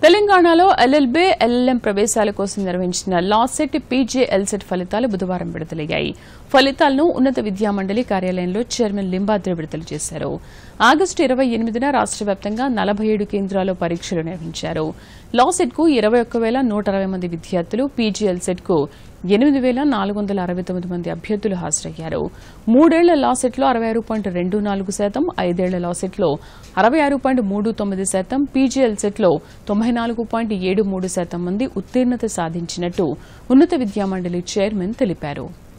తెలంగాణలో LLB LLM ప్రవేశాల కోసం నిర్వహించిన లాసెట్ పీజే ఎల్సెట్ ఫలితాలు బుధవారం విడుదలయ్యాయి ఫలితాలను ఉన్నత విద్యామండలి కార్యాలయంలో చైర్మన్ లింబాద్రి విడుదల చేశారు ఆగస్టు ఇరవై ఎనిమిదిన రాష్ట్ర వ్యాప్తంగా నలభై ఏడు కేంద్రాల్లో పరీక్షలు నిర్వహించారు లాసెట్ కు ఇరవై ఒక్క వేల నూట అరవై మంది విద్యార్థులు పీజీ ఎల్సెట్ కు ఎనిమిది వేల నాలుగు వందల అరవై తొమ్మిది మంది అభ్యర్థులు హాజరయ్యారు మూడేళ్ల లాసెట్లో అరవై ఆరు పాయింట్ రెండు నాలుగు శాతం ఐదేళ్ల లాసెట్లో అరవై ఆరు పాయింట్ మూడు తొమ్మిది శాతం పీజీఎల్ సెట్లో తొంభై నాలుగు పాయింట్ ఏడు మూడు శాతం మంది ఉత్తీర్ణత సాధించినట్టు ఉన్నత విద్యామండలి చైర్మన్ తెలిపారు